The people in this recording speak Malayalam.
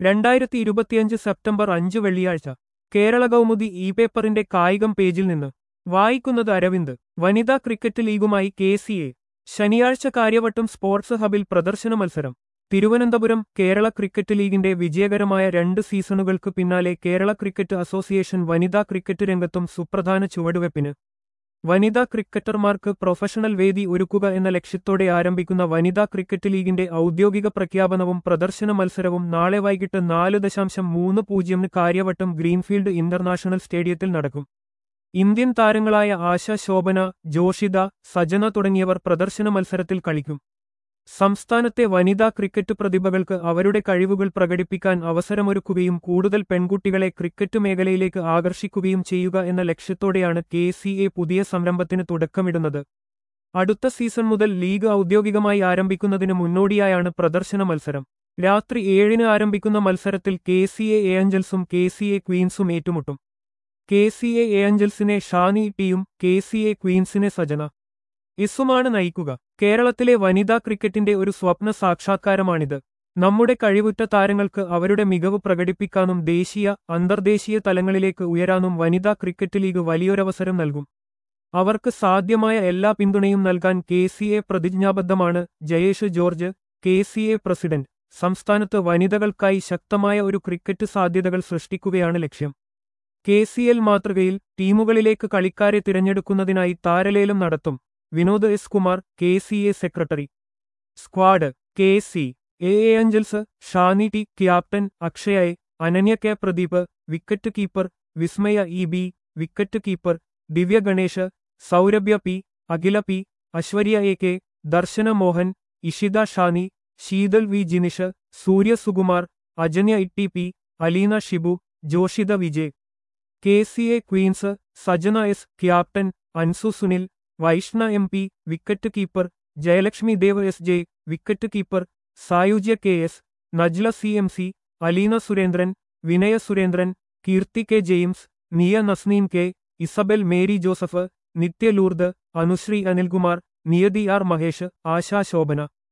രണ്ടായിരത്തി ഇരുപത്തിയഞ്ച് സെപ്റ്റംബർ അഞ്ച് വെള്ളിയാഴ്ച കേരള കൗമുദി ഇ പേപ്പറിന്റെ കായികം പേജിൽ നിന്ന് വായിക്കുന്നത് അരവിന്ദ് വനിതാ ക്രിക്കറ്റ് ലീഗുമായി കെ സി എ ശനിയാഴ്ച കാര്യവട്ടം സ്പോർട്സ് ഹബിൽ പ്രദർശന മത്സരം തിരുവനന്തപുരം കേരള ക്രിക്കറ്റ് ലീഗിന്റെ വിജയകരമായ രണ്ട് സീസണുകൾക്ക് പിന്നാലെ കേരള ക്രിക്കറ്റ് അസോസിയേഷൻ വനിതാ ക്രിക്കറ്റ് രംഗത്തും സുപ്രധാന ചുവടുവെപ്പിന് വനിതാ ക്രിക്കറ്റർമാർക്ക് പ്രൊഫഷണൽ വേദി ഒരുക്കുക എന്ന ലക്ഷ്യത്തോടെ ആരംഭിക്കുന്ന വനിതാ ക്രിക്കറ്റ് ലീഗിന്റെ ഔദ്യോഗിക പ്രഖ്യാപനവും പ്രദർശന മത്സരവും നാളെ വൈകിട്ട് നാല് ദശാംശം മൂന്ന് പൂജ്യമിന് കാര്യവട്ടം ഗ്രീൻഫീൽഡ് ഇന്റർനാഷണൽ സ്റ്റേഡിയത്തിൽ നടക്കും ഇന്ത്യൻ താരങ്ങളായ ആശ ശോഭന ജോഷിത സജന തുടങ്ങിയവർ പ്രദർശന മത്സരത്തിൽ കളിക്കും സംസ്ഥാനത്തെ വനിതാ ക്രിക്കറ്റ് പ്രതിഭകൾക്ക് അവരുടെ കഴിവുകൾ പ്രകടിപ്പിക്കാൻ അവസരമൊരുക്കുകയും കൂടുതൽ പെൺകുട്ടികളെ ക്രിക്കറ്റ് മേഖലയിലേക്ക് ആകർഷിക്കുകയും ചെയ്യുക എന്ന ലക്ഷ്യത്തോടെയാണ് കെ സി എ പുതിയ സംരംഭത്തിന് തുടക്കമിടുന്നത് അടുത്ത സീസൺ മുതൽ ലീഗ് ഔദ്യോഗികമായി ആരംഭിക്കുന്നതിന് മുന്നോടിയായാണ് പ്രദർശന മത്സരം രാത്രി ഏഴിന് ആരംഭിക്കുന്ന മത്സരത്തിൽ കെ സി എ ഏഞ്ചൽസും കെ സി എ ക്വീൻസും ഏറ്റുമുട്ടും കെ സി എ ഏഞ്ചൽസിനെ ഷാനി ടിയും കെ സി എ ക്വീൻസിനെ സജന ഇസുമാണ് നയിക്കുക കേരളത്തിലെ വനിതാ ക്രിക്കറ്റിന്റെ ഒരു സ്വപ്ന സാക്ഷാത്കാരമാണിത് നമ്മുടെ കഴിവുറ്റ താരങ്ങൾക്ക് അവരുടെ മികവ് പ്രകടിപ്പിക്കാനും ദേശീയ അന്തർദേശീയ തലങ്ങളിലേക്ക് ഉയരാനും വനിതാ ക്രിക്കറ്റ് ലീഗ് വലിയൊരവസരം നൽകും അവർക്ക് സാധ്യമായ എല്ലാ പിന്തുണയും നൽകാൻ കെ സി എ പ്രതിജ്ഞാബദ്ധമാണ് Jayesh George K C A president സംസ്ഥാനത്ത് വനിതകൾക്കായി ശക്തമായ ഒരു ക്രിക്കറ്റ് സാധ്യതകൾ സൃഷ്ടിക്കുകയാണ് ലക്ഷ്യം കെ സി എൽ മാതൃകയിൽ ടീമുകളിലേക്ക് കളിക്കാരെ തിരഞ്ഞെടുക്കുന്നതിനായി താരലേലം നടത്തും Vinod S Kumar K C A secretary squad K C A A angels Shani T captain Akshay Ananya K Pradeep wicket keeper Vismaya E B wicket keeper Divya Ganesh Saurabhya P Akhila P Aishwarya A K Darshana Mohan Ishitha Shani Sheethal V Jinish Surya Sukumar Ajanya Itty P Aleena Shibu Joshitha Vijay K C A queens Sajana S captain Ansu Sunil Vaishna M P wicket keeper Jayalakshmi Dev S J wicket keeper Sayujya K S Najla C M C Aleena Surendran Vinaya Surendran Keerthi K James Niya Nasneen K Isabel Mary Joseph Nithya Lourdes Anusree Anilkumar Niyathi R Mahesh Asha Shobhana